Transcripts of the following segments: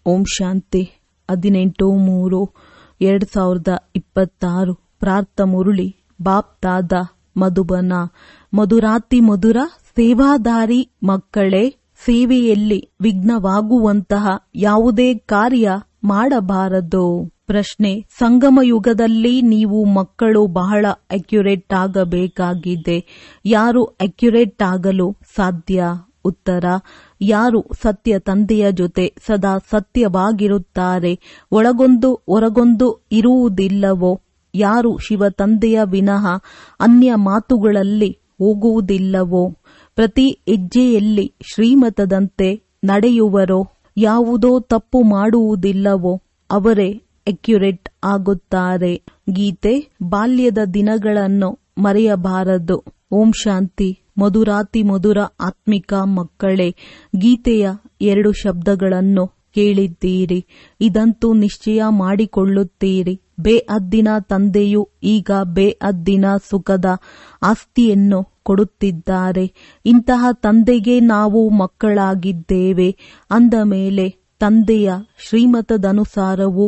ಓಂ ಶಾಂತಿ ಹದಿನೆಂಟು ಮೂರು ಎರಡು ಸಾವಿರದ ಇಪ್ಪತ್ತಾರು ಪ್ರಾರ್ಥ ಮುರುಳಿ ಬಾಪ್ ದಾದ ಮಧುಬನ ಮಧುರಾತಿ ಮಧುರ ಸೇವಾದಾರಿ ಮಕ್ಕಳೇ ಸೇವೆಯಲ್ಲಿ ವಿಘ್ನವಾಗುವಂತಹ ಯಾವುದೇ ಕಾರ್ಯ ಮಾಡಬಾರದು ಪ್ರಶ್ನೆ ಸಂಗಮ ಯುಗದಲ್ಲಿ ನೀವು ಮಕ್ಕಳು ಬಹಳ ಅಕ್ಯುರೇಟ್ ಆಗಬೇಕಾಗಿದೆ ಯಾರು ಅಕ್ಯುರೇಟ್ ಆಗಲು ಸಾಧ್ಯ ಉತ್ತರ ಯಾರು ಸತ್ಯ ತಂದೆಯ ಜೊತೆ ಸದಾ ಸತ್ಯವಾಗಿರುತ್ತಾರೆ ಒಳಗೊಂದು ಹೊರಗೊಂದು ಇರುವುದಿಲ್ಲವೋ ಯಾರು ಶಿವ ತಂದೆಯ ವಿನಃ ಅನ್ಯ ಮಾತುಗಳಲ್ಲಿ ಹೋಗುವುದಿಲ್ಲವೋ ಪ್ರತಿ ಹೆಜ್ಜೆಯಲ್ಲಿ ಶ್ರೀಮತದಂತೆ ನಡೆಯುವರೋ ಯಾವುದೋ ತಪ್ಪು ಮಾಡುವುದಿಲ್ಲವೋ ಅವರೇ ಅಕ್ಯುರೇಟ್ ಆಗುತ್ತಾರೆ ಗೀತೆ ಬಾಲ್ಯದ ದಿನಗಳನ್ನು ಮರೆಯಬಾರದು ಓಂ ಶಾಂತಿ ಮಧುರಾತಿ ಮಧುರ ಆತ್ಮಿಕ ಮಕ್ಕಳೇ ಗೀತೆಯ ಎರಡು ಶಬ್ದಗಳನ್ನು ಕೇಳಿದ್ದೀರಿ ಇದಂತೂ ನಿಶ್ಚಯ ಮಾಡಿಕೊಳ್ಳುತ್ತೀರಿ ಬೇಅದ್ದಿನ ತಂದೆಯು ಈಗ ಬೇಅದ್ದಿನ ಸುಖದ ಆಸ್ತಿಯನ್ನು ಕೊಡುತ್ತಿದ್ದಾರೆ ಇಂತಹ ತಂದೆಗೆ ನಾವು ಮಕ್ಕಳಾಗಿದ್ದೇವೆ ಅಂದ ಮೇಲೆ ತಂದೆಯ ಶ್ರೀಮತದನುಸಾರವೂ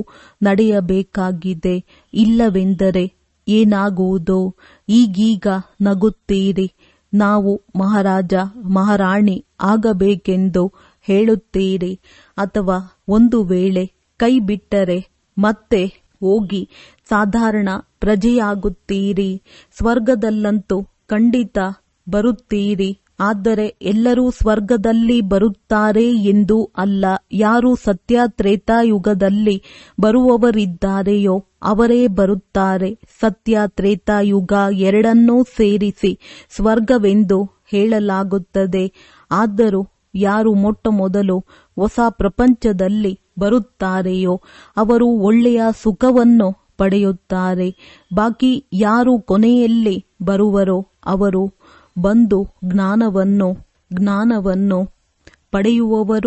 ನಡೆಯಬೇಕಾಗಿದೆ ಇಲ್ಲವೆಂದರೆ ಏನಾಗುವುದೋ ಈಗೀಗ ನಗುತ್ತೀರಿ ನಾವು ಮಹಾರಾಜ ಮಹಾರಾಣಿ ಆಗಬೇಕೆಂದು ಹೇಳುತ್ತೀರಿ ಅಥವಾ ಒಂದು ವೇಳೆ ಕೈ ಬಿಟ್ಟರೆ ಮತ್ತೆ ಹೋಗಿ ಸಾಧಾರಣ ಪ್ರಜೆಯಾಗುತ್ತೀರಿ ಸ್ವರ್ಗದಲ್ಲಂತೂ ಖಂಡಿತ ಬರುತ್ತೀರಿ ಆದರೆ ಎಲ್ಲರೂ ಸ್ವರ್ಗದಲ್ಲಿ ಬರುತ್ತಾರೆ ಎಂದು ಅಲ್ಲ ಯಾರು ಸತ್ಯ ತ್ರೇತಾಯುಗದಲ್ಲಿ ಬರುವವರಿದ್ದಾರೆಯೋ ಅವರೇ ಬರುತ್ತಾರೆ ಸತ್ಯ ತ್ರೇತಾಯುಗ ಎರಡನ್ನೂ ಸೇರಿಸಿ ಸ್ವರ್ಗವೆಂದು ಹೇಳಲಾಗುತ್ತದೆ ಆದರೂ ಯಾರು ಮೊಟ್ಟ ಮೊದಲು ಹೊಸ ಪ್ರಪಂಚದಲ್ಲಿ ಬರುತ್ತಾರೆಯೋ ಅವರು ಒಳ್ಳೆಯ ಸುಖವನ್ನು ಪಡೆಯುತ್ತಾರೆ ಬಾಕಿ ಯಾರು ಕೊನೆಯಲ್ಲಿ ಬರುವರೋ ಅವರು ಬಂದು ಜ್ಞಾನವನ್ನು ಜ್ಞಾನವನ್ನು ಪಡೆಯುವವರು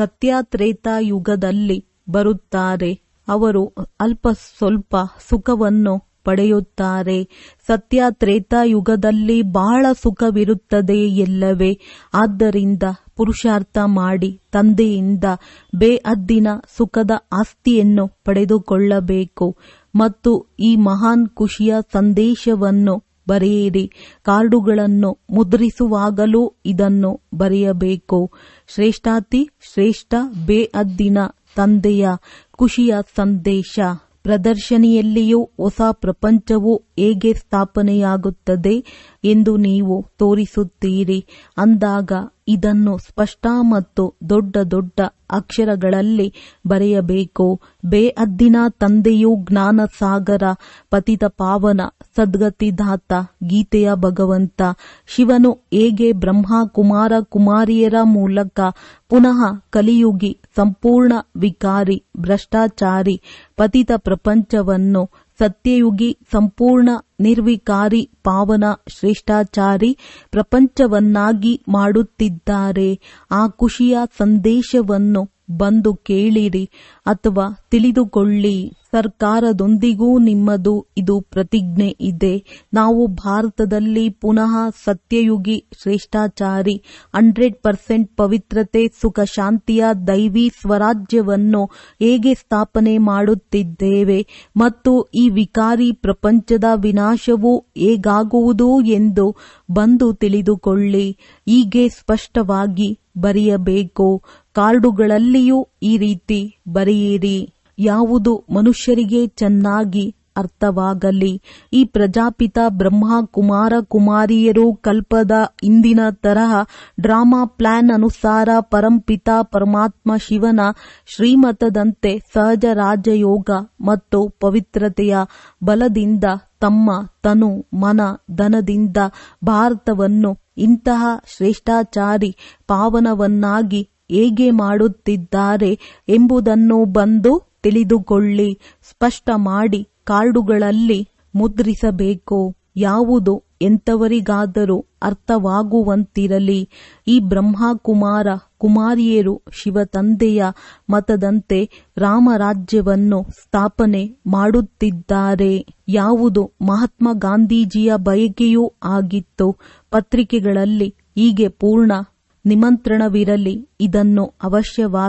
ಸತ್ಯಾತ್ರೇತಾಯುಗದಲ್ಲಿ ಬರುತ್ತಾರೆ ಅವರು ಅಲ್ಪ ಸ್ವಲ್ಪ ಸುಖವನ್ನು ಪಡೆಯುತ್ತಾರೆ ಸತ್ಯ ತ್ರೇತಾಯುಗದಲ್ಲಿ ಬಹಳ ಸುಖವಿರುತ್ತದೆ ಎಲ್ಲವೇ ಆದ್ದರಿಂದ ಪುರುಷಾರ್ಥ ಮಾಡಿ ತಂದೆಯಿಂದ ಬೇಅದ್ದಿನ ಸುಖದ ಆಸ್ತಿಯನ್ನು ಪಡೆದುಕೊಳ್ಳಬೇಕು ಮತ್ತು ಈ ಮಹಾನ್ ಖುಷಿಯ ಸಂದೇಶವನ್ನು ಬರೆಯಿರಿ ಕಾರ್ಡುಗಳನ್ನು ಮುದ್ರಿಸುವಾಗಲೂ ಇದನ್ನು ಬರೆಯಬೇಕು ಶ್ರೇಷ್ಠಾತಿ ಶ್ರೇಷ್ಠ ಬೇಅದ್ದಿನ ತಂದೆಯ ಖುಷಿಯ ಸಂದೇಶ ಪ್ರದರ್ಶನಿಯಲ್ಲಿಯೂ ಹೊಸ ಪ್ರಪಂಚವು ಹೇಗೆ ಸ್ಥಾಪನೆಯಾಗುತ್ತದೆ ಎಂದು ನೀವು ತೋರಿಸುತ್ತೀರಿ ಅಂದಾಗ ಇದನ್ನು ಸ್ಪಷ್ಟ ಮತ್ತು ದೊಡ್ಡ ದೊಡ್ಡ ಅಕ್ಷರಗಳಲ್ಲಿ ಬರೆಯಬೇಕು ಬೇಅದ್ದಿನ ತಂದೆಯು ಜ್ಞಾನ ಸಾಗರ ಪತಿತ ಪಾವನ ಸದ್ಗತಿದಾತ ಗೀತೆಯ ಭಗವಂತ ಶಿವನು ಹೇಗೆ ಬ್ರಹ್ಮ ಕುಮಾರ ಕುಮಾರಿಯರ ಮೂಲಕ ಪುನಃ ಕಲಿಯುಗಿ ಸಂಪೂರ್ಣ ವಿಕಾರಿ ಭ್ರಷ್ಟಾಚಾರಿ ಪತಿತ ಪ್ರಪಂಚವನ್ನು ಸತ್ಯಯುಗಿ ಸಂಪೂರ್ಣ ನಿರ್ವಿಕಾರಿ ಪಾವನ ಶ್ರೇಷ್ಠಾಚಾರಿ ಪ್ರಪಂಚವನ್ನಾಗಿ ಮಾಡುತ್ತಿದ್ದಾರೆ ಆ ಖುಷಿಯ ಸಂದೇಶವನ್ನು ಬಂದು ಕೇಳಿರಿ ಅಥವಾ ತಿಳಿದುಕೊಳ್ಳಿ ಸರ್ಕಾರದೊಂದಿಗೂ ನಿಮ್ಮದು ಇದು ಪ್ರತಿಜ್ಞೆ ಇದೆ ನಾವು ಭಾರತದಲ್ಲಿ ಪುನಃ ಸತ್ಯಯುಗಿ ಶ್ರೇಷ್ಠಾಚಾರಿ ಹಂಡ್ರೆಡ್ ಪರ್ಸೆಂಟ್ ಪವಿತ್ರತೆ ಸುಖ ಶಾಂತಿಯ ದೈವಿ ಸ್ವರಾಜ್ಯವನ್ನು ಹೇಗೆ ಸ್ಥಾಪನೆ ಮಾಡುತ್ತಿದ್ದೇವೆ ಮತ್ತು ಈ ವಿಕಾರಿ ಪ್ರಪಂಚದ ವಿನಾಶವು ಹೇಗಾಗುವುದು ಎಂದು ಬಂದು ತಿಳಿದುಕೊಳ್ಳಿ ಹೀಗೆ ಸ್ಪಷ್ಟವಾಗಿ ಬರೆಯಬೇಕು ಕಾರ್ಡುಗಳಲ್ಲಿಯೂ ಈ ರೀತಿ ಬರೆಯಿರಿ ಯಾವುದು ಮನುಷ್ಯರಿಗೆ ಚೆನ್ನಾಗಿ ಅರ್ಥವಾಗಲಿ ಈ ಪ್ರಜಾಪಿತ ಬ್ರಹ್ಮ ಕುಮಾರ ಕುಮಾರಿಯರು ಕಲ್ಪದ ಇಂದಿನ ತರಹ ಡ್ರಾಮಾ ಪ್ಲಾನ್ ಅನುಸಾರ ಪರಂಪಿತ ಪರಮಾತ್ಮ ಶಿವನ ಶ್ರೀಮತದಂತೆ ಸಹಜ ರಾಜಯೋಗ ಮತ್ತು ಪವಿತ್ರತೆಯ ಬಲದಿಂದ ತಮ್ಮ ತನು ಮನ ಧನದಿಂದ ಭಾರತವನ್ನು ಇಂತಹ ಶ್ರೇಷ್ಠಾಚಾರಿ ಪಾವನವನ್ನಾಗಿ ಹೇಗೆ ಮಾಡುತ್ತಿದ್ದಾರೆ ಎಂಬುದನ್ನು ಬಂದು ತಿಳಿದುಕೊಳ್ಳಿ ಸ್ಪಷ್ಟ ಮಾಡಿ ಕಾರ್ಡುಗಳಲ್ಲಿ ಮುದ್ರಿಸಬೇಕು ಯಾವುದು ಎಂತವರಿಗಾದರೂ ಅರ್ಥವಾಗುವಂತಿರಲಿ ಈ ಬ್ರಹ್ಮಕುಮಾರ ಕುಮಾರಿಯರು ಶಿವತಂದೆಯ ಮತದಂತೆ ರಾಮರಾಜ್ಯವನ್ನು ಸ್ಥಾಪನೆ ಮಾಡುತ್ತಿದ್ದಾರೆ ಯಾವುದು ಮಹಾತ್ಮ ಗಾಂಧೀಜಿಯ ಬಯಕೆಯೂ ಆಗಿತ್ತು ಪತ್ರಿಕೆಗಳಲ್ಲಿ ಹೀಗೆ ಪೂರ್ಣ ನಿಮಂತ್ರಣವಿರಲಿ ಇದನ್ನು ಅವಶ್ಯವಾಗಿ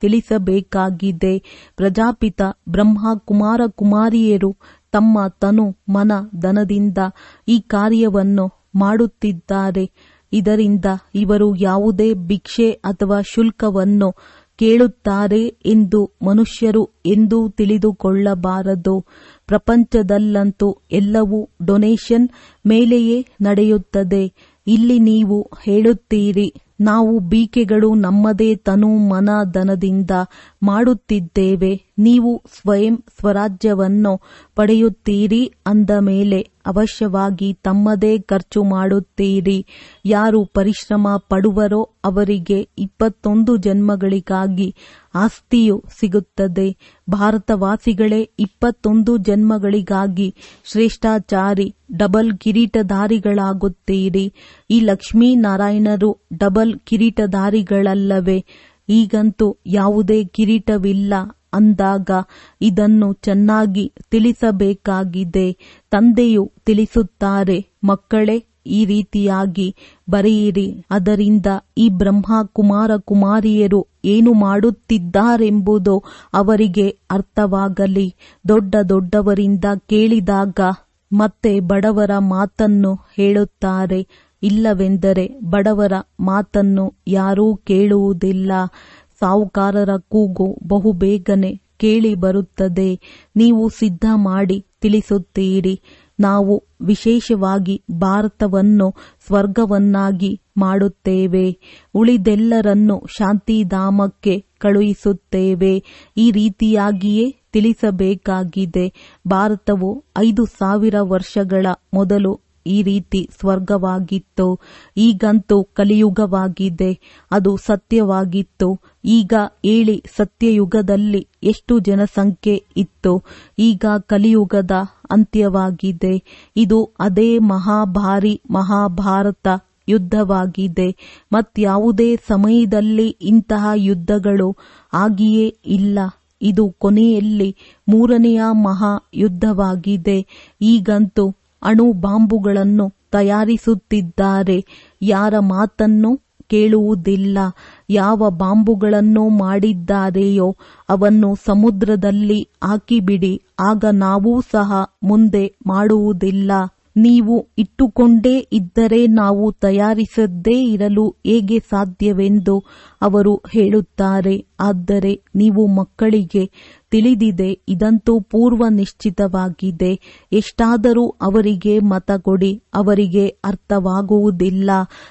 ತಿಳಿಸಬೇಕಾಗಿದೆ ಪ್ರಜಾಪಿತ ಬ್ರಹ್ಮ ಕುಮಾರ ಕುಮಾರಿಯರು ತಮ್ಮ ತನು ಮನ ಧನದಿಂದ ಈ ಕಾರ್ಯವನ್ನು ಮಾಡುತ್ತಿದ್ದಾರೆ ಇದರಿಂದ ಇವರು ಯಾವುದೇ ಭಿಕ್ಷೆ ಅಥವಾ ಶುಲ್ಕವನ್ನು ಕೇಳುತ್ತಾರೆ ಎಂದು ಮನುಷ್ಯರು ಎಂದೂ ತಿಳಿದುಕೊಳ್ಳಬಾರದು ಪ್ರಪಂಚದಲ್ಲಂತೂ ಎಲ್ಲವೂ ಡೊನೇಷನ್ ಮೇಲೆಯೇ ನಡೆಯುತ್ತದೆ ಇಲ್ಲಿ ನೀವು ಹೇಳುತ್ತೀರಿ ನಾವು ಬೀಕೆಗಳು ನಮ್ಮದೇ ತನು ಮನ ಧನದಿಂದ ಮಾಡುತ್ತಿದ್ದೇವೆ ನೀವು ಸ್ವಯಂ ಸ್ವರಾಜ್ಯವನ್ನು ಪಡೆಯುತ್ತೀರಿ ಅಂದ ಮೇಲೆ ಅವಶ್ಯವಾಗಿ ತಮ್ಮದೇ ಖರ್ಚು ಮಾಡುತ್ತೀರಿ ಯಾರು ಪರಿಶ್ರಮ ಪಡುವರೋ ಅವರಿಗೆ ಇಪ್ಪತ್ತೊಂದು ಜನ್ಮಗಳಿಗಾಗಿ ಆಸ್ತಿಯು ಸಿಗುತ್ತದೆ ಭಾರತವಾಸಿಗಳೇ ಇಪ್ಪತ್ತೊಂದು ಜನ್ಮಗಳಿಗಾಗಿ ಶ್ರೇಷ್ಠಾಚಾರಿ ಡಬಲ್ ಕಿರೀಟಧಾರಿಗಳಾಗುತ್ತೀರಿ ಈ ಲಕ್ಷ್ಮೀನಾರಾಯಣರು ಡಬಲ್ ಕಿರೀಟಧಾರಿಗಳಲ್ಲವೇ ಈಗಂತೂ ಯಾವುದೇ ಕಿರೀಟವಿಲ್ಲ ಅಂದಾಗ ಇದನ್ನು ಚೆನ್ನಾಗಿ ತಿಳಿಸಬೇಕಾಗಿದೆ ತಂದೆಯು ತಿಳಿಸುತ್ತಾರೆ ಮಕ್ಕಳೇ ಈ ರೀತಿಯಾಗಿ ಬರೆಯಿರಿ ಅದರಿಂದ ಈ ಬ್ರಹ್ಮ ಕುಮಾರ ಕುಮಾರಿಯರು ಏನು ಮಾಡುತ್ತಿದ್ದಾರೆಂಬುದು ಅವರಿಗೆ ಅರ್ಥವಾಗಲಿ ದೊಡ್ಡ ದೊಡ್ಡವರಿಂದ ಕೇಳಿದಾಗ ಮತ್ತೆ ಬಡವರ ಮಾತನ್ನು ಹೇಳುತ್ತಾರೆ ಇಲ್ಲವೆಂದರೆ ಬಡವರ ಮಾತನ್ನು ಯಾರೂ ಕೇಳುವುದಿಲ್ಲ ಸಾಹುಕಾರರ ಕೂಗು ಬಹುಬೇಗನೆ ಕೇಳಿ ಬರುತ್ತದೆ ನೀವು ಸಿದ್ಧ ಮಾಡಿ ತಿಳಿಸುತ್ತೀರಿ ನಾವು ವಿಶೇಷವಾಗಿ ಭಾರತವನ್ನು ಸ್ವರ್ಗವನ್ನಾಗಿ ಮಾಡುತ್ತೇವೆ ಉಳಿದೆಲ್ಲರನ್ನು ಶಾಂತಿಧಾಮಕ್ಕೆ ಕಳುಹಿಸುತ್ತೇವೆ ಈ ರೀತಿಯಾಗಿಯೇ ತಿಳಿಸಬೇಕಾಗಿದೆ ಭಾರತವು ಐದು ಸಾವಿರ ವರ್ಷಗಳ ಮೊದಲು ಈ ರೀತಿ ಸ್ವರ್ಗವಾಗಿತ್ತು ಈಗಂತೂ ಕಲಿಯುಗವಾಗಿದೆ ಅದು ಸತ್ಯವಾಗಿತ್ತು ಈಗ ಹೇಳಿ ಸತ್ಯಯುಗದಲ್ಲಿ ಎಷ್ಟು ಜನಸಂಖ್ಯೆ ಇತ್ತು ಈಗ ಕಲಿಯುಗದ ಅಂತ್ಯವಾಗಿದೆ ಇದು ಅದೇ ಮಹಾಭಾರಿ ಮಹಾಭಾರತ ಯುದ್ಧವಾಗಿದೆ ಮತ್ಯಾವುದೇ ಸಮಯದಲ್ಲಿ ಇಂತಹ ಯುದ್ಧಗಳು ಆಗಿಯೇ ಇಲ್ಲ ಇದು ಕೊನೆಯಲ್ಲಿ ಮೂರನೆಯ ಮಹಾ ಯುದ್ಧವಾಗಿದೆ ಈಗಂತೂ ಅಣು ಬಾಂಬುಗಳನ್ನು ತಯಾರಿಸುತ್ತಿದ್ದಾರೆ ಯಾರ ಮಾತನ್ನು ಕೇಳುವುದಿಲ್ಲ ಯಾವ ಬಾಂಬುಗಳನ್ನು ಮಾಡಿದ್ದಾರೆಯೋ ಅವನ್ನು ಸಮುದ್ರದಲ್ಲಿ ಹಾಕಿಬಿಡಿ ಆಗ ನಾವೂ ಸಹ ಮುಂದೆ ಮಾಡುವುದಿಲ್ಲ ನೀವು ಇಟ್ಟುಕೊಂಡೇ ಇದ್ದರೆ ನಾವು ತಯಾರಿಸದೇ ಇರಲು ಹೇಗೆ ಸಾಧ್ಯವೆಂದು ಅವರು ಹೇಳುತ್ತಾರೆ ಆದರೆ ನೀವು ಮಕ್ಕಳಿಗೆ ತಿಳಿದಿದೆ ಇದಂತೂ ಪೂರ್ವ ನಿಶ್ಚಿತವಾಗಿದೆ ಎಷ್ಟಾದರೂ ಅವರಿಗೆ ಮತ ಕೊಡಿ ಅವರಿಗೆ ಅರ್ಥವಾಗುವುದಿಲ್ಲ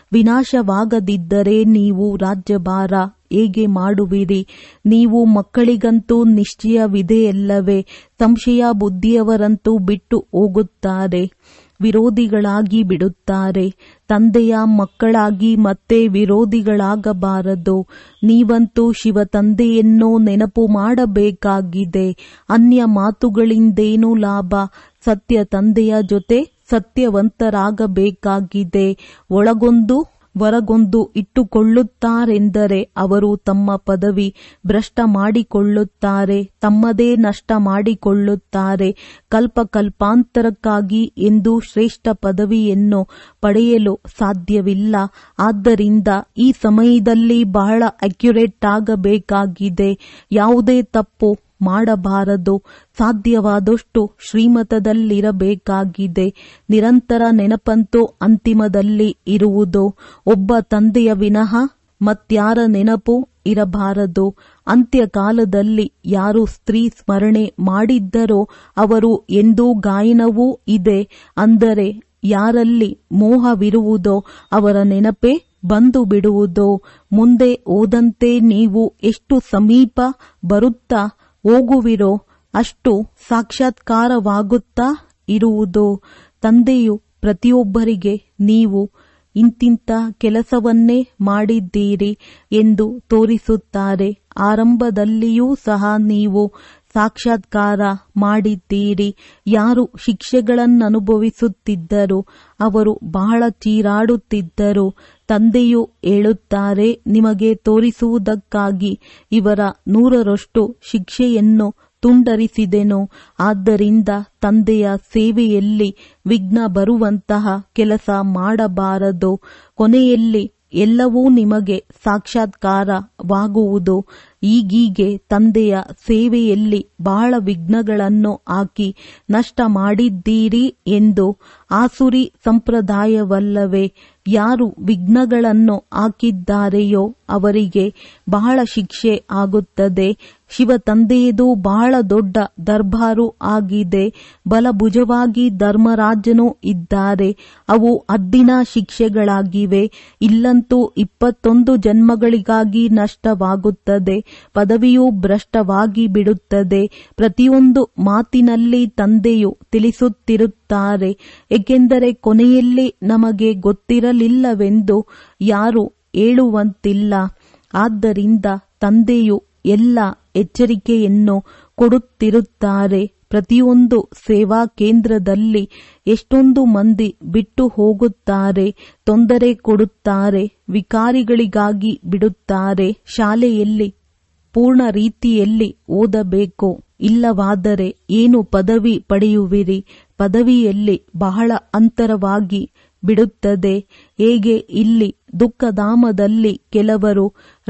ವಿನಾಶವಾಗದಿದ್ದರೆ ನೀವು ರಾಜ್ಯಭಾರ ಹೇಗೆ ಮಾಡುವಿರಿ ನೀವು ಮಕ್ಕಳಿಗಂತೂ ನಿಶ್ಚಯವಿದೆಯಲ್ಲವೇ ಸಂಶಯ ಬುದ್ಧಿಯವರಂತೂ ಬಿಟ್ಟು ಹೋಗುತ್ತಾರೆ ವಿರೋಧಿಗಳಾಗಿ ಬಿಡುತ್ತಾರೆ ತಂದೆಯ ಮಕ್ಕಳಾಗಿ ಮತ್ತೆ ವಿರೋಧಿಗಳಾಗಬಾರದು ನೀವಂತೂ ಶಿವ ತಂದೆಯನ್ನು ನೆನಪು ಮಾಡಬೇಕಾಗಿದೆ ಅನ್ಯ ಮಾತುಗಳಿಂದೇನು ಲಾಭ ಸತ್ಯ ತಂದೆಯ ಜೊತೆ ಸತ್ಯವಂತರಾಗಬೇಕಾಗಿದೆ ಒಳಗೊಂದು ಹೊರಗೊಂದು ಇಟ್ಟುಕೊಳ್ಳುತ್ತಾರೆಂದರೆ ಅವರು ತಮ್ಮ ಪದವಿ ಭ್ರಷ್ಟ ಮಾಡಿಕೊಳ್ಳುತ್ತಾರೆ ತಮ್ಮದೇ ನಷ್ಟ ಮಾಡಿಕೊಳ್ಳುತ್ತಾರೆ ಕಲ್ಪ ಕಲ್ಪಾಂತರಕ್ಕಾಗಿ ಎಂದು ಶ್ರೇಷ್ಠ ಪದವಿಯನ್ನು ಪಡೆಯಲು ಸಾಧ್ಯವಿಲ್ಲ ಆದ್ದರಿಂದ ಈ ಸಮಯದಲ್ಲಿ ಬಹಳ ಅಕ್ಯುರೇಟ್ ಆಗಬೇಕಾಗಿದೆ ಯಾವುದೇ ತಪ್ಪು ಮಾಡಬಾರದು ಸಾಧ್ಯವಾದಷ್ಟು ಶ್ರೀಮತದಲ್ಲಿರಬೇಕಾಗಿದೆ ನಿರಂತರ ನೆನಪಂತೂ ಅಂತಿಮದಲ್ಲಿ ಇರುವುದು ಒಬ್ಬ ತಂದೆಯ ವಿನಃ ಮತ್ಯಾರ ನೆನಪು ಇರಬಾರದು ಅಂತ್ಯಕಾಲದಲ್ಲಿ ಯಾರು ಸ್ತ್ರೀ ಸ್ಮರಣೆ ಮಾಡಿದ್ದರೋ ಅವರು ಎಂದೂ ಗಾಯನವೂ ಇದೆ ಅಂದರೆ ಯಾರಲ್ಲಿ ಮೋಹವಿರುವುದೋ ಅವರ ನೆನಪೇ ಬಂದು ಬಿಡುವುದೋ ಮುಂದೆ ಹೋದಂತೆ ನೀವು ಎಷ್ಟು ಸಮೀಪ ಬರುತ್ತಾ ಹೋಗುವಿರೋ ಅಷ್ಟು ಸಾಕ್ಷಾತ್ಕಾರವಾಗುತ್ತಾ ಇರುವುದು ತಂದೆಯು ಪ್ರತಿಯೊಬ್ಬರಿಗೆ ನೀವು ಇಂತಿಂತ ಕೆಲಸವನ್ನೇ ಮಾಡಿದ್ದೀರಿ ಎಂದು ತೋರಿಸುತ್ತಾರೆ ಆರಂಭದಲ್ಲಿಯೂ ಸಹ ನೀವು ಸಾಕ್ಷಾತ್ಕಾರ ಮಾಡಿದ್ದೀರಿ ಯಾರು ಶಿಕ್ಷೆಗಳನ್ನನುಭವಿಸುತ್ತಿದ್ದರು ಅವರು ಬಹಳ ಚೀರಾಡುತ್ತಿದ್ದರು ತಂದೆಯು ಹೇಳುತ್ತಾರೆ ನಿಮಗೆ ತೋರಿಸುವುದಕ್ಕಾಗಿ ಇವರ ನೂರರಷ್ಟು ಶಿಕ್ಷೆಯನ್ನು ತುಂಡರಿಸಿದೆನು ಆದ್ದರಿಂದ ತಂದೆಯ ಸೇವೆಯಲ್ಲಿ ವಿಘ್ನ ಬರುವಂತಹ ಕೆಲಸ ಮಾಡಬಾರದು ಕೊನೆಯಲ್ಲಿ ಎಲ್ಲವೂ ನಿಮಗೆ ಸಾಕ್ಷಾತ್ಕಾರವಾಗುವುದು ಈಗೀಗೆ ತಂದೆಯ ಸೇವೆಯಲ್ಲಿ ಬಹಳ ವಿಘ್ನಗಳನ್ನು ಹಾಕಿ ನಷ್ಟ ಮಾಡಿದ್ದೀರಿ ಎಂದು ಆಸುರಿ ಸಂಪ್ರದಾಯವಲ್ಲವೇ ಯಾರು ವಿಘ್ನಗಳನ್ನು ಹಾಕಿದ್ದಾರೆಯೋ ಅವರಿಗೆ ಬಹಳ ಶಿಕ್ಷೆ ಆಗುತ್ತದೆ ಶಿವ ತಂದೆಯದು ಬಹಳ ದೊಡ್ಡ ದರ್ಬಾರು ಆಗಿದೆ ಬಲಭುಜವಾಗಿ ಧರ್ಮರಾಜನೂ ಇದ್ದಾರೆ ಅವು ಹದ್ದಿನ ಶಿಕ್ಷೆಗಳಾಗಿವೆ ಇಲ್ಲಂತೂ ಇಪ್ಪತ್ತೊಂದು ಜನ್ಮಗಳಿಗಾಗಿ ನಷ್ಟವಾಗುತ್ತದೆ ಪದವಿಯು ಭ್ರಷ್ಟವಾಗಿ ಬಿಡುತ್ತದೆ ಪ್ರತಿಯೊಂದು ಮಾತಿನಲ್ಲಿ ತಂದೆಯು ತಿಳಿಸುತ್ತಿರುತ್ತಾರೆ ಏಕೆಂದರೆ ಕೊನೆಯಲ್ಲಿ ನಮಗೆ ಗೊತ್ತಿರಲಿಲ್ಲವೆಂದು ಯಾರು ಹೇಳುವಂತಿಲ್ಲ ಆದ್ದರಿಂದ ತಂದೆಯು ಎಲ್ಲ ಎಚ್ಚರಿಕೆಯನ್ನು ಕೊಡುತ್ತಿರುತ್ತಾರೆ ಪ್ರತಿಯೊಂದು ಸೇವಾ ಕೇಂದ್ರದಲ್ಲಿ ಎಷ್ಟೊಂದು ಮಂದಿ ಬಿಟ್ಟು ಹೋಗುತ್ತಾರೆ ತೊಂದರೆ ಕೊಡುತ್ತಾರೆ ವಿಕಾರಿಗಳಿಗಾಗಿ ಬಿಡುತ್ತಾರೆ ಶಾಲೆಯಲ್ಲಿ ಪೂರ್ಣ ರೀತಿಯಲ್ಲಿ ಓದಬೇಕು ಇಲ್ಲವಾದರೆ ಏನು ಪದವಿ ಪಡೆಯುವಿರಿ ಪದವಿಯಲ್ಲಿ ಬಹಳ ಅಂತರವಾಗಿ ಬಿಡುತ್ತದೆ ಹೇಗೆ ಇಲ್ಲಿ ದುಃಖಧಾಮದಲ್ಲಿ ಕೆಲವರು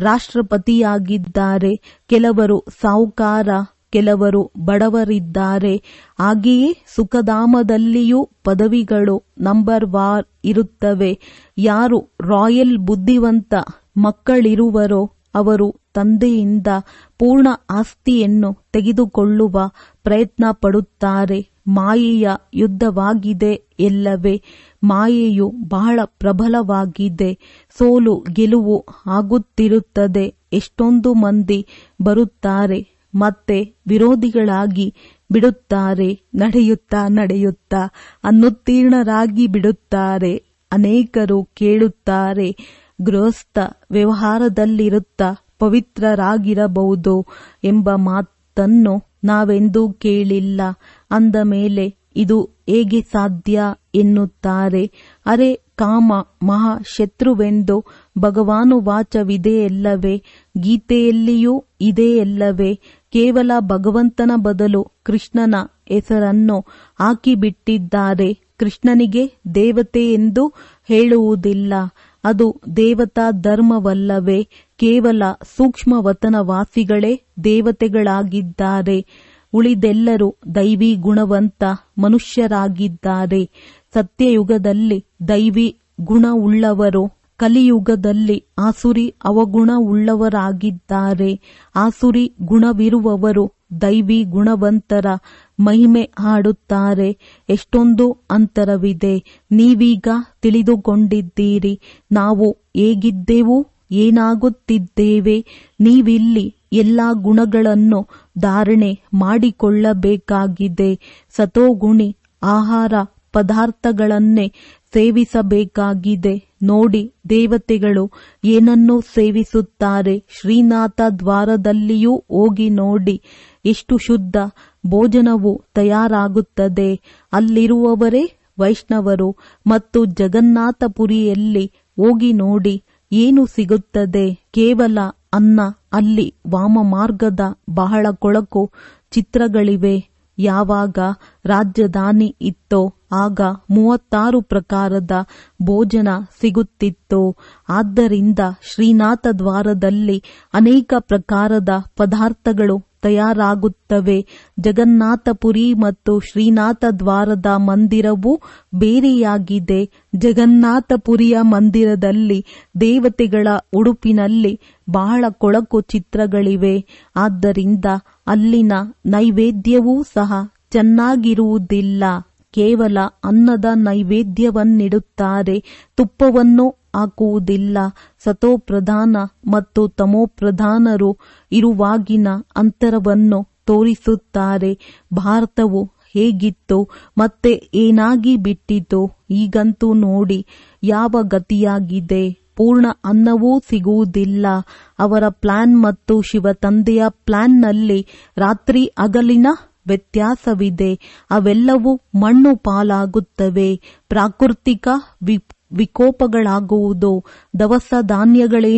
ರಾಷ್ಟ್ರಪತಿಯಾಗಿದ್ದಾರೆ ಕೆಲವರು ಸಾಹುಕಾರ ಕೆಲವರು ಬಡವರಿದ್ದಾರೆ ಹಾಗೆಯೇ ಸುಖಧಾಮದಲ್ಲಿಯೂ ಪದವಿಗಳು ನಂಬರ್ ವಾರ್ ಇರುತ್ತವೆ ಯಾರು ರಾಯಲ್ ಬುದ್ಧಿವಂತ ಮಕ್ಕಳಿರುವರೋ ಅವರು ತಂದೆಯಿಂದ ಪೂರ್ಣ ಆಸ್ತಿಯನ್ನು ತೆಗೆದುಕೊಳ್ಳುವ ಪ್ರಯತ್ನ ಪಡುತ್ತಾರೆ ಮಾಯೆಯ ಯುದ್ಧವಾಗಿದೆ ಎಲ್ಲವೇ ಮಾಯೆಯು ಬಹಳ ಪ್ರಬಲವಾಗಿದೆ ಸೋಲು ಗೆಲುವು ಆಗುತ್ತಿರುತ್ತದೆ ಎಷ್ಟೊಂದು ಮಂದಿ ಬರುತ್ತಾರೆ ಮತ್ತೆ ವಿರೋಧಿಗಳಾಗಿ ಬಿಡುತ್ತಾರೆ ನಡೆಯುತ್ತಾ ನಡೆಯುತ್ತಾ ಅನುತ್ತೀರ್ಣರಾಗಿ ಬಿಡುತ್ತಾರೆ ಅನೇಕರು ಕೇಳುತ್ತಾರೆ ಗೃಹಸ್ಥ ವ್ಯವಹಾರದಲ್ಲಿರುತ್ತಾ ಪವಿತ್ರರಾಗಿರಬಹುದು ಎಂಬ ಮಾತನ್ನು ನಾವೆಂದೂ ಕೇಳಿಲ್ಲ ಅಂದ ಮೇಲೆ ಇದು ಹೇಗೆ ಸಾಧ್ಯ ಎನ್ನುತ್ತಾರೆ ಅರೆ ಕಾಮ ಮಹಾ ಶತ್ರುವೆಂದು ಭಗವಾನು ವಾಚವಿದೆಯಲ್ಲವೇ ಗೀತೆಯಲ್ಲಿಯೂ ಇದೆಯಲ್ಲವೇ ಕೇವಲ ಭಗವಂತನ ಬದಲು ಕೃಷ್ಣನ ಹೆಸರನ್ನು ಹಾಕಿಬಿಟ್ಟಿದ್ದಾರೆ ಕೃಷ್ಣನಿಗೆ ದೇವತೆ ಎಂದು ಹೇಳುವುದಿಲ್ಲ ಅದು ದೇವತಾ ಧರ್ಮವಲ್ಲವೇ ಕೇವಲ ಸೂಕ್ಷ್ಮವತನವಾಸಿಗಳೇ ದೇವತೆಗಳಾಗಿದ್ದಾರೆ ಉಳಿದೆಲ್ಲರೂ ದೈವಿ ಗುಣವಂತ ಮನುಷ್ಯರಾಗಿದ್ದಾರೆ ಸತ್ಯಯುಗದಲ್ಲಿ ದೈವಿ ಗುಣವುಳ್ಳವರು ಕಲಿಯುಗದಲ್ಲಿ ಆಸುರಿ ಅವಗುಣವುಳ್ಳವರಾಗಿದ್ದಾರೆ ಆಸುರಿ ಗುಣವಿರುವವರು ದೈವಿ ಗುಣವಂತರ ಮಹಿಮೆ ಹಾಡುತ್ತಾರೆ ಎಷ್ಟೊಂದು ಅಂತರವಿದೆ ನೀವೀಗ ತಿಳಿದುಕೊಂಡಿದ್ದೀರಿ ನಾವು ಹೇಗಿದ್ದೆವು ಏನಾಗುತ್ತಿದ್ದೇವೆ ನೀವಿಲ್ಲಿ ಎಲ್ಲಾ ಗುಣಗಳನ್ನು ಧಾರಣೆ ಮಾಡಿಕೊಳ್ಳಬೇಕಾಗಿದೆ ಸತೋಗುಣಿ ಆಹಾರ ಪದಾರ್ಥಗಳನ್ನೇ ಸೇವಿಸಬೇಕಾಗಿದೆ ನೋಡಿ ದೇವತೆಗಳು ಏನನ್ನು ಸೇವಿಸುತ್ತಾರೆ ಶ್ರೀನಾಥ ದ್ವಾರದಲ್ಲಿಯೂ ಹೋಗಿ ನೋಡಿ ಎಷ್ಟು ಶುದ್ಧ ಭೋಜನವು ತಯಾರಾಗುತ್ತದೆ ಅಲ್ಲಿರುವವರೇ ವೈಷ್ಣವರು ಮತ್ತು ಜಗನ್ನಾಥಪುರಿಯಲ್ಲಿ ಹೋಗಿ ನೋಡಿ ಏನು ಸಿಗುತ್ತದೆ ಕೇವಲ ಅನ್ನ ಅಲ್ಲಿ ವಾಮ ಮಾರ್ಗದ ಬಹಳ ಕೊಳಕು ಚಿತ್ರಗಳಿವೆ ಯಾವಾಗ ರಾಜಧಾನಿ ಇತ್ತೋ ಆಗ ಮೂವತ್ತಾರು ಪ್ರಕಾರದ ಭೋಜನ ಸಿಗುತ್ತಿತ್ತು ಆದ್ದರಿಂದ ಶ್ರೀನಾಥ ದ್ವಾರದಲ್ಲಿ ಅನೇಕ ಪ್ರಕಾರದ ಪದಾರ್ಥಗಳು ತಯಾರಾಗುತ್ತವೆ ಜಗನ್ನಾಥಪುರಿ ಮತ್ತು ಶ್ರೀನಾಥ ದ್ವಾರದ ಮಂದಿರವು ಬೇರೆಯಾಗಿದೆ ಜಗನ್ನಾಥಪುರಿಯ ಮಂದಿರದಲ್ಲಿ ದೇವತೆಗಳ ಉಡುಪಿನಲ್ಲಿ ಬಹಳ ಕೊಳಕು ಚಿತ್ರಗಳಿವೆ ಆದ್ದರಿಂದ ಅಲ್ಲಿನ ನೈವೇದ್ಯವೂ ಸಹ ಚೆನ್ನಾಗಿರುವುದಿಲ್ಲ ಕೇವಲ ಅನ್ನದ ನೈವೇದ್ಯವನ್ನಿಡುತ್ತಾರೆ ತುಪ್ಪವನ್ನು ಹಾಕುವುದಿಲ್ಲ ಸತೋಪ್ರಧಾನ ಮತ್ತು ತಮೋಪ್ರಧಾನರು ಇರುವಾಗಿನ ಅಂತರವನ್ನು ತೋರಿಸುತ್ತಾರೆ ಭಾರತವು ಹೇಗಿತ್ತು ಮತ್ತೆ ಏನಾಗಿ ಬಿಟ್ಟಿತು ಈಗಂತೂ ನೋಡಿ ಯಾವ ಗತಿಯಾಗಿದೆ ಪೂರ್ಣ ಅನ್ನವೂ ಸಿಗುವುದಿಲ್ಲ ಅವರ ಪ್ಲಾನ್ ಮತ್ತು ಶಿವ ತಂದೆಯ ಪ್ಲಾನ್ನಲ್ಲಿ ರಾತ್ರಿ ಹಗಲಿನ ವ್ಯತ್ಯಾಸವಿದೆ ಅವೆಲ್ಲವೂ ಮಣ್ಣು ಪಾಲಾಗುತ್ತವೆ ಪ್ರಾಕೃತಿಕ ವಿಕೋಪಗಳಾಗುವುದು ದವಸ ಧಾನ್ಯಗಳೇನೂ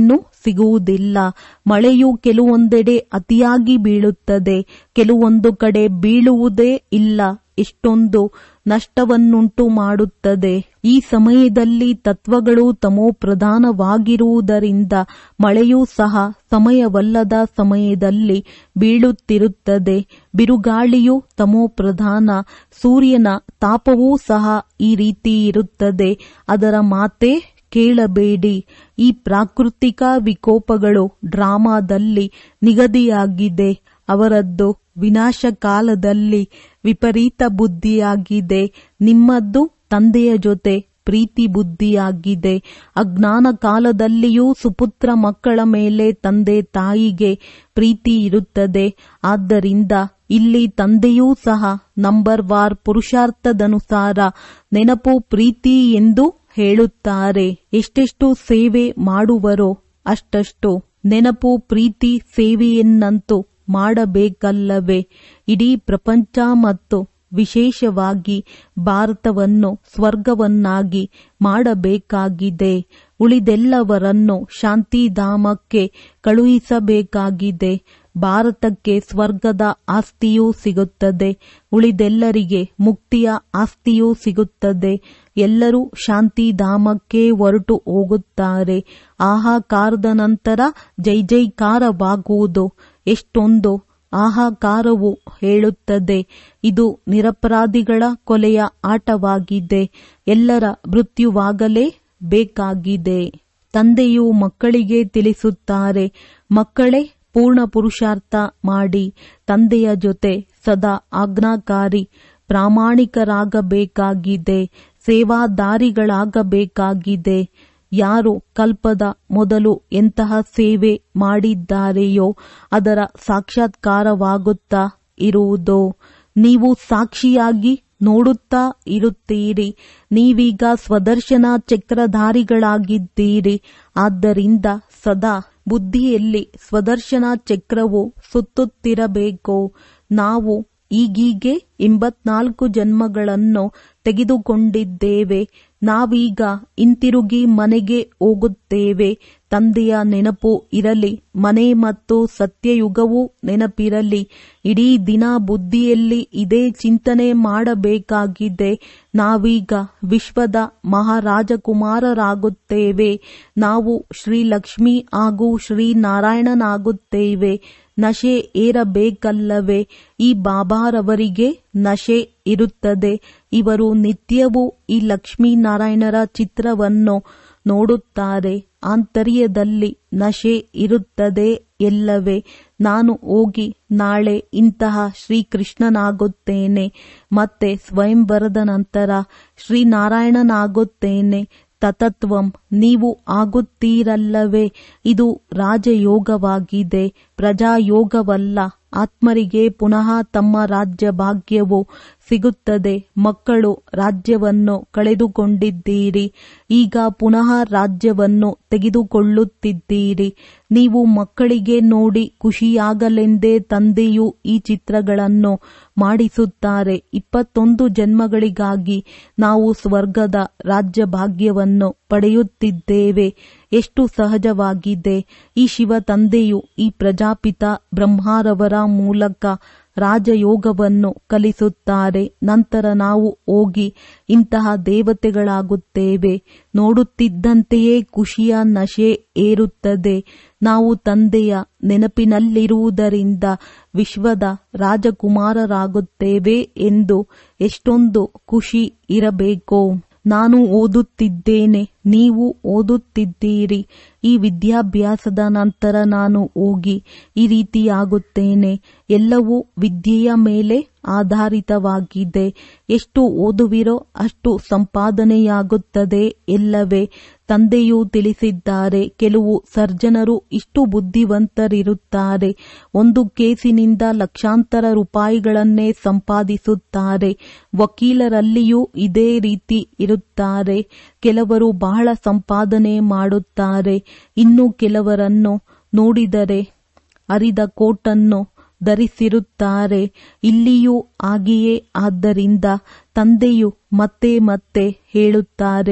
ಸಿಗುವುದಿಲ್ಲ ಮಳೆಯು ಕೆಲವೊಂದೆಡೆ ಅತಿಯಾಗಿ ಬೀಳುತ್ತದೆ ಕೆಲವೊಂದು ಕಡೆ ಬೀಳುವುದೇ ಇಲ್ಲ ಎಷ್ಟೊಂದು ನಷ್ಟವನ್ನುಂಟು ಮಾಡುತ್ತದೆ ಈ ಸಮಯದಲ್ಲಿ ತತ್ವಗಳು ತಮೋ ಪ್ರಧಾನವಾಗಿರುವುದರಿಂದ ಮಳೆಯೂ ಸಹ ಸಮಯವಲ್ಲದ ಸಮಯದಲ್ಲಿ ಬೀಳುತ್ತಿರುತ್ತದೆ ಬಿರುಗಾಳಿಯು ತಮೋ ಪ್ರಧಾನ ಸೂರ್ಯನ ತಾಪವೂ ಸಹ ಈ ರೀತಿ ಇರುತ್ತದೆ ಅದರ ಮಾತೆ ಕೇಳಬೇಡಿ ಈ ಪ್ರಾಕೃತಿಕ ವಿಕೋಪಗಳು ಡ್ರಾಮಾದಲ್ಲಿ ನಿಗದಿಯಾಗಿದೆ ಅವರದ್ದು ವಿನಾಶ ಕಾಲದಲ್ಲಿ ವಿಪರೀತ ಬುದ್ಧಿಯಾಗಿದೆ ನಿಮ್ಮದ್ದು ತಂದೆಯ ಜೊತೆ ಪ್ರೀತಿ ಬುದ್ಧಿಯಾಗಿದೆ ಅಜ್ಞಾನ ಕಾಲದಲ್ಲಿಯೂ ಸುಪುತ್ರ ಮಕ್ಕಳ ಮೇಲೆ ತಂದೆ ತಾಯಿಗೆ ಪ್ರೀತಿ ಇರುತ್ತದೆ ಆದ್ದರಿಂದ ಇಲ್ಲಿ ತಂದೆಯೂ ಸಹ ನಂಬರ್ ವಾರ್ ಪುರುಷಾರ್ಥದನುಸಾರ ನೆನಪು ಪ್ರೀತಿ ಎಂದು ಹೇಳುತ್ತಾರೆ ಎಷ್ಟೆಷ್ಟು ಸೇವೆ ಮಾಡುವರೋ ಅಷ್ಟಷ್ಟು ನೆನಪು ಪ್ರೀತಿ ಸೇವೆಯನ್ನಂತೂ ಮಾಡಬೇಕಲ್ಲವೇ ಇಡೀ ಪ್ರಪಂಚ ಮತ್ತು ವಿಶೇಷವಾಗಿ ಭಾರತವನ್ನು ಸ್ವರ್ಗವನ್ನಾಗಿ ಮಾಡಬೇಕಾಗಿದೆ ಉಳಿದೆಲ್ಲವರನ್ನು ಶಾಂತಿಧಾಮಕ್ಕೆ ಕಳುಹಿಸಬೇಕಾಗಿದೆ ಭಾರತಕ್ಕೆ ಸ್ವರ್ಗದ ಆಸ್ತಿಯೂ ಸಿಗುತ್ತದೆ ಉಳಿದೆಲ್ಲರಿಗೆ ಮುಕ್ತಿಯ ಆಸ್ತಿಯೂ ಸಿಗುತ್ತದೆ ಎಲ್ಲರೂ ಶಾಂತಿಧಾಮಕ್ಕೆ ಹೊರಟು ಹೋಗುತ್ತಾರೆ ಆಹಾಕಾರದ ನಂತರ ಜೈ ಜೈಕಾರವಾಗುವುದು ಎಷ್ಟೊಂದು ಆಹಾಕಾರವು ಹೇಳುತ್ತದೆ ಇದು ನಿರಪರಾಧಿಗಳ ಕೊಲೆಯ ಆಟವಾಗಿದೆ ಎಲ್ಲರ ಮೃತ್ಯುವಾಗಲೇ ಬೇಕಾಗಿದೆ ತಂದೆಯು ಮಕ್ಕಳಿಗೆ ತಿಳಿಸುತ್ತಾರೆ ಮಕ್ಕಳೇ ಪೂರ್ಣ ಪುರುಷಾರ್ಥ ಮಾಡಿ ತಂದೆಯ ಜೊತೆ ಸದಾ ಆಜ್ಞಾಕಾರಿ ಪ್ರಾಮಾಣಿಕರಾಗಬೇಕಾಗಿದೆ ಸೇವಾದಾರಿಗಳಾಗಬೇಕಾಗಿದೆ ಯಾರು ಕಲ್ಪದ ಮೊದಲು ಎಂತಹ ಸೇವೆ ಮಾಡಿದ್ದಾರೆಯೋ ಅದರ ಸಾಕ್ಷಾತ್ಕಾರವಾಗುತ್ತಾ ಇರುವುದೋ ನೀವು ಸಾಕ್ಷಿಯಾಗಿ ನೋಡುತ್ತಾ ಇರುತ್ತೀರಿ ನೀವೀಗ ಸ್ವದರ್ಶನ ಚಕ್ರಧಾರಿಗಳಾಗಿದ್ದೀರಿ ಆದ್ದರಿಂದ ಸದಾ ಬುದ್ಧಿಯಲ್ಲಿ ಸ್ವದರ್ಶನ ಚಕ್ರವು ಸುತ್ತುತ್ತಿರಬೇಕು ನಾವು ಈಗೀಗೆ ಎಂಬತ್ನಾಲ್ಕು ಜನ್ಮಗಳನ್ನು ತೆಗೆದುಕೊಂಡಿದ್ದೇವೆ ನಾವೀಗ ಹಿಂತಿರುಗಿ ಮನೆಗೆ ಹೋಗುತ್ತೇವೆ ತಂದೆಯ ನೆನಪು ಇರಲಿ ಮನೆ ಮತ್ತು ಸತ್ಯಯುಗವೂ ನೆನಪಿರಲಿ ಇಡೀ ದಿನ ಬುದ್ಧಿಯಲ್ಲಿ ಇದೇ ಚಿಂತನೆ ಮಾಡಬೇಕಾಗಿದೆ ನಾವೀಗ ವಿಶ್ವದ ಮಹಾರಾಜಕುಮಾರರಾಗುತ್ತೇವೆ ನಾವು ಶ್ರೀಲಕ್ಷ್ಮಿ ಹಾಗೂ ಶ್ರೀನಾರಾಯಣನಾಗುತ್ತೇವೆ ನಶೆ ಏರಬೇಕಲ್ಲವೇ ಈ ಬಾಬಾರವರಿಗೆ ನಶೆ ಇರುತ್ತದೆ ಇವರು ನಿತ್ಯವೂ ಈ ಲಕ್ಷ್ಮೀನಾರಾಯಣರ ಚಿತ್ರವನ್ನು ನೋಡುತ್ತಾರೆ ಆಂತರ್ಯದಲ್ಲಿ ನಶೆ ಇರುತ್ತದೆ ಎಲ್ಲವೇ ನಾನು ಹೋಗಿ ನಾಳೆ ಇಂತಹ ಶ್ರೀಕೃಷ್ಣನಾಗುತ್ತೇನೆ ಮತ್ತೆ ಸ್ವಯಂವರದ ನಂತರ ಶ್ರೀನಾರಾಯಣನಾಗುತ್ತೇನೆ ತತತ್ವಂ ನೀವು ಆಗುತ್ತೀರಲ್ಲವೇ ಇದು ರಾಜಯೋಗವಾಗಿದೆ ಪ್ರಜಾಯೋಗವಲ್ಲ ಆತ್ಮರಿಗೆ ಪುನಃ ತಮ್ಮ ರಾಜ್ಯ ಭಾಗ್ಯವು ಸಿಗುತ್ತದೆ ಮಕ್ಕಳು ರಾಜ್ಯವನ್ನು ಕಳೆದುಕೊಂಡಿದ್ದೀರಿ ಈಗ ಪುನಃ ರಾಜ್ಯವನ್ನು ತೆಗೆದುಕೊಳ್ಳುತ್ತಿದ್ದೀರಿ ನೀವು ಮಕ್ಕಳಿಗೆ ನೋಡಿ ಖುಷಿಯಾಗಲೆಂದೇ ತಂದೆಯು ಈ ಚಿತ್ರಗಳನ್ನು ಮಾಡಿಸುತ್ತಾರೆ ಇಪ್ಪತ್ತೊಂದು ಜನ್ಮಗಳಿಗಾಗಿ ನಾವು ಸ್ವರ್ಗದ ರಾಜ್ಯ ಭಾಗ್ಯವನ್ನು ಪಡೆಯುತ್ತಿದ್ದೇವೆ ಎಷ್ಟು ಸಹಜವಾಗಿದೆ ಈ ಶಿವ ತಂದೆಯು ಈ ಪ್ರಜಾಪಿತ ಬ್ರಹ್ಮಾರವರ ಮೂಲಕ ರಾಜಯೋಗವನ್ನು ಕಲಿಸುತ್ತಾರೆ ನಂತರ ನಾವು ಹೋಗಿ ಇಂತಹ ದೇವತೆಗಳಾಗುತ್ತೇವೆ ನೋಡುತ್ತಿದ್ದಂತೆಯೇ ಖುಷಿಯ ನಶೆ ಏರುತ್ತದೆ ನಾವು ತಂದೆಯ ನೆನಪಿನಲ್ಲಿರುವುದರಿಂದ ವಿಶ್ವದ ರಾಜಕುಮಾರರಾಗುತ್ತೇವೆ ಎಂದು ಎಷ್ಟೊಂದು ಖುಷಿ ಇರಬೇಕೋ ನಾನು ಓದುತ್ತಿದ್ದೇನೆ ನೀವು ಓದುತ್ತಿದ್ದೀರಿ ಈ ವಿದ್ಯಾಭ್ಯಾಸದ ನಂತರ ನಾನು ಹೋಗಿ ಈ ರೀತಿಯಾಗುತ್ತೇನೆ ಎಲ್ಲವೂ ವಿದ್ಯೆಯ ಮೇಲೆ ಆಧಾರಿತವಾಗಿದೆ ಎಷ್ಟು ಓದುವಿರೋ ಅಷ್ಟು ಸಂಪಾದನೆಯಾಗುತ್ತದೆ ಎಲ್ಲವೇ ತಂದೆಯು ತಿಳಿಸಿದ್ದಾರೆ ಕೆಲವು ಸರ್ಜನರು ಇಷ್ಟು ಬುದ್ಧಿವಂತರಿರುತ್ತಾರೆ ಒಂದು ಕೇಸಿನಿಂದ ಲಕ್ಷಾಂತರ ರೂಪಾಯಿಗಳನ್ನೇ ಸಂಪಾದಿಸುತ್ತಾರೆ ವಕೀಲರಲ್ಲಿಯೂ ಇದೇ ರೀತಿ ಇರುತ್ತಾರೆ ಕೆಲವರು ಬಹಳ ಸಂಪಾದನೆ ಮಾಡುತ್ತಾರೆ ಇನ್ನು ಕೆಲವರನ್ನು ನೋಡಿದರೆ ಅರಿದ ಕೋಟನ್ನು ಧರಿಸಿರುತ್ತಾರೆ ಇಲ್ಲಿಯೂ ಹಾಗೆಯೇ ಆದ್ದರಿಂದ ತಂದೆಯು ಮತ್ತೆ ಮತ್ತೆ ಹೇಳುತ್ತಾರೆ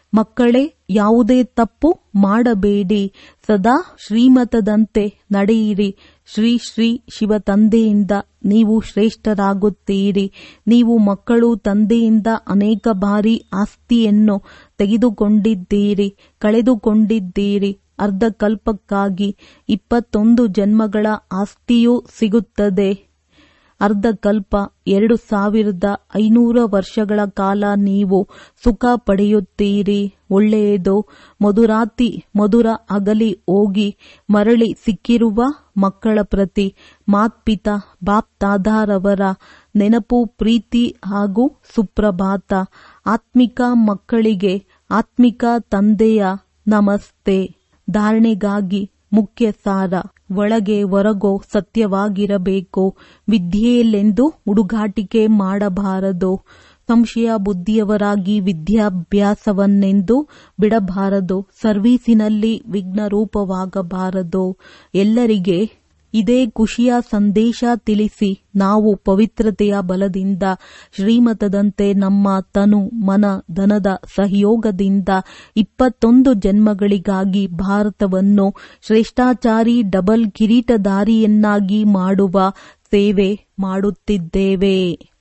ಮಕ್ಕಳೇ ಯಾವುದೇ ತಪ್ಪು ಮಾಡಬೇಡಿ ಸದಾ ಶ್ರೀಮತದಂತೆ ನಡೆಯಿರಿ ಶ್ರೀ ಶ್ರೀ ಶಿವ ತಂದೆಯಿಂದ ನೀವು ಶ್ರೇಷ್ಠರಾಗುತ್ತೀರಿ ನೀವು ಮಕ್ಕಳು ತಂದೆಯಿಂದ ಅನೇಕ ಬಾರಿ ಆಸ್ತಿಯನ್ನು ತೆಗೆದುಕೊಂಡಿದ್ದೀರಿ ಕಳೆದುಕೊಂಡಿದ್ದೀರಿ ಅರ್ಧ ಕಲ್ಪಕ್ಕಾಗಿ ಇಪ್ಪತ್ತೊಂದು ಜನ್ಮಗಳ ಆಸ್ತಿಯೂ ಸಿಗುತ್ತದೆ ಅರ್ಧ ಕಲ್ಪ ಎರಡು ಸಾವಿರದ ಐನೂರ ವರ್ಷಗಳ ಕಾಲ ನೀವು ಸುಖ ಪಡೆಯುತ್ತೀರಿ ಒಳ್ಳೆಯದು ಮಧುರಾತಿ ಮಧುರ ಅಗಲಿ ಹೋಗಿ ಮರಳಿ ಸಿಕ್ಕಿರುವ ಮಕ್ಕಳ ಪ್ರತಿ ಮಾತ್ಪಿತ ಬಾಪ್ ತಾದಾರವರ ನೆನಪು ಪ್ರೀತಿ ಹಾಗೂ ಸುಪ್ರಭಾತ ಆತ್ಮಿಕ ಮಕ್ಕಳಿಗೆ ಆತ್ಮಿಕ ತಂದೆಯ ನಮಸ್ತೆ ಧಾರಣೆಗಾಗಿ ಮುಖ್ಯ ಸಾರ ಒಳಗೆ ಹೊರಗೋ ಸತ್ಯವಾಗಿರಬೇಕು ವಿದ್ಯೆಯಲ್ಲೆಂದು ಹುಡುಗಾಟಿಕೆ ಮಾಡಬಾರದು ಸಂಶಯ ಬುದ್ಧಿಯವರಾಗಿ ವಿದ್ಯಾಭ್ಯಾಸವನ್ನೆಂದು ಬಿಡಬಾರದು ಸರ್ವೀಸಿನಲ್ಲಿ ವಿಘ್ನರೂಪವಾಗಬಾರದು ಎಲ್ಲರಿಗೆ ಇದೇ ಖುಷಿಯ ಸಂದೇಶ ತಿಳಿಸಿ ನಾವು ಪವಿತ್ರತೆಯ ಬಲದಿಂದ ಶ್ರೀಮತದಂತೆ ನಮ್ಮ ತನು ಮನ ಧನದ ಸಹಯೋಗದಿಂದ ಇಪ್ಪತ್ತೊಂದು ಜನ್ಮಗಳಿಗಾಗಿ ಭಾರತವನ್ನು ಶ್ರೇಷ್ಠಾಚಾರಿ ಡಬಲ್ ಕಿರೀಟಧಾರಿಯನ್ನಾಗಿ ಮಾಡುವ ಸೇವೆ ಮಾಡುತ್ತಿದ್ದೇವೆ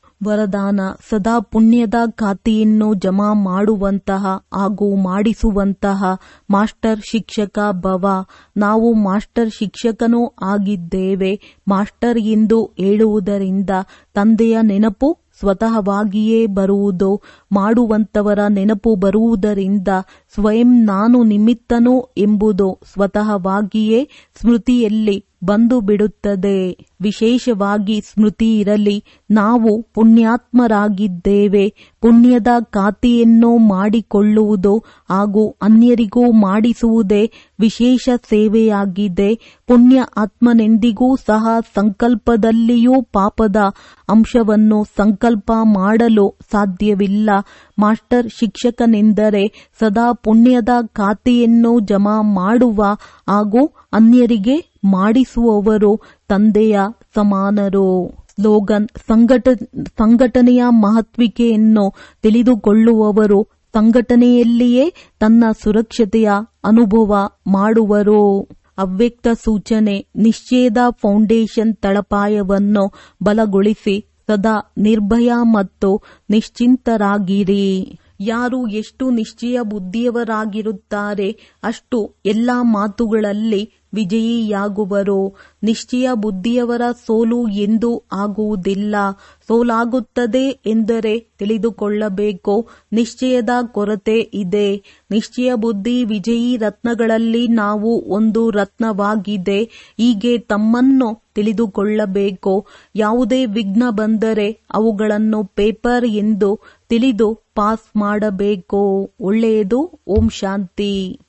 ವರದಾನ ಸದಾ ಪುಣ್ಯದ ಖಾತೆಯನ್ನು ಜಮಾ ಮಾಡುವಂತಹ ಹಾಗೂ ಮಾಡಿಸುವಂತಹ ಮಾಸ್ಟರ್ ಶಿಕ್ಷಕ ಭವ ನಾವು ಮಾಸ್ಟರ್ ಶಿಕ್ಷಕನೂ ಆಗಿದ್ದೇವೆ ಮಾಸ್ಟರ್ ಎಂದು ಹೇಳುವುದರಿಂದ ತಂದೆಯ ನೆನಪು ಸ್ವತಃವಾಗಿಯೇ ಬರುವುದು ಮಾಡುವಂತವರ ನೆನಪು ಬರುವುದರಿಂದ ಸ್ವಯಂ ನಾನು ನಿಮಿತ್ತನು ಎಂಬುದು ಸ್ವತಃವಾಗಿಯೇ ಸ್ಮೃತಿಯಲ್ಲಿ ಬಂದು ಬಿಡುತ್ತದೆ ವಿಶೇಷವಾಗಿ ಸ್ಮೃತಿ ಇರಲಿ ನಾವು ಪುಣ್ಯಾತ್ಮರಾಗಿದ್ದೇವೆ ಪುಣ್ಯದ ಖಾತೆಯನ್ನು ಮಾಡಿಕೊಳ್ಳುವುದು ಹಾಗೂ ಅನ್ಯರಿಗೂ ಮಾಡಿಸುವುದೇ ವಿಶೇಷ ಸೇವೆಯಾಗಿದೆ ಪುಣ್ಯ ಆತ್ಮನೆಂದಿಗೂ ಸಹ ಸಂಕಲ್ಪದಲ್ಲಿಯೂ ಪಾಪದ ಅಂಶವನ್ನು ಸಂಕಲ್ಪ ಮಾಡಲು ಸಾಧ್ಯವಿಲ್ಲ ಮಾಸ್ಟರ್ ಶಿಕ್ಷಕನೆಂದರೆ ಸದಾ ಪುಣ್ಯದ ಖಾತೆಯನ್ನು ಜಮಾ ಮಾಡುವ ಹಾಗೂ ಅನ್ಯರಿಗೆ ಮಾಡಿಸುವವರು ತಂದೆಯ ಸಮಾನರು ಸ್ಲೋಗನ್ ಸಂಘಟ ಸಂಘಟನೆಯ ಮಹತ್ವಿಕೆಯನ್ನು ತಿಳಿದುಕೊಳ್ಳುವವರು ಸಂಘಟನೆಯಲ್ಲಿಯೇ ತನ್ನ ಸುರಕ್ಷತೆಯ ಅನುಭವ ಮಾಡುವರು ಅವ್ಯಕ್ತ ಸೂಚನೆ ನಿಶ್ಚಯದ ಫೌಂಡೇಶನ್ ತಳಪಾಯವನ್ನು ಬಲಗೊಳಿಸಿ ಸದಾ ನಿರ್ಭಯ ಮತ್ತು ನಿಶ್ಚಿಂತರಾಗಿರಿ ಯಾರು ಎಷ್ಟು ನಿಶ್ಚಯ ಬುದ್ಧಿಯವರಾಗಿರುತ್ತಾರೆ ಅಷ್ಟು ಎಲ್ಲ ಮಾತುಗಳಲ್ಲಿ ವಿಜಯಿಯಾಗುವರು ನಿಶ್ಚಯ ಬುದ್ಧಿಯವರ ಸೋಲು ಎಂದೂ ಆಗುವುದಿಲ್ಲ ಸೋಲಾಗುತ್ತದೆ ಎಂದರೆ ತಿಳಿದುಕೊಳ್ಳಬೇಕು ನಿಶ್ಚಯದ ಕೊರತೆ ಇದೆ ನಿಶ್ಚಯ ಬುದ್ಧಿ ವಿಜಯಿ ರತ್ನಗಳಲ್ಲಿ ನಾವು ಒಂದು ರತ್ನವಾಗಿದೆ ಹೀಗೆ ತಮ್ಮನ್ನು ತಿಳಿದುಕೊಳ್ಳಬೇಕು ಯಾವುದೇ ವಿಘ್ನ ಬಂದರೆ ಅವುಗಳನ್ನು ಪೇಪರ್ ಎಂದು ತಿಳಿದು ಪಾಸ್ ಮಾಡಬೇಕು ಒಳ್ಳೆಯದು ಓಂ ಶಾಂತಿ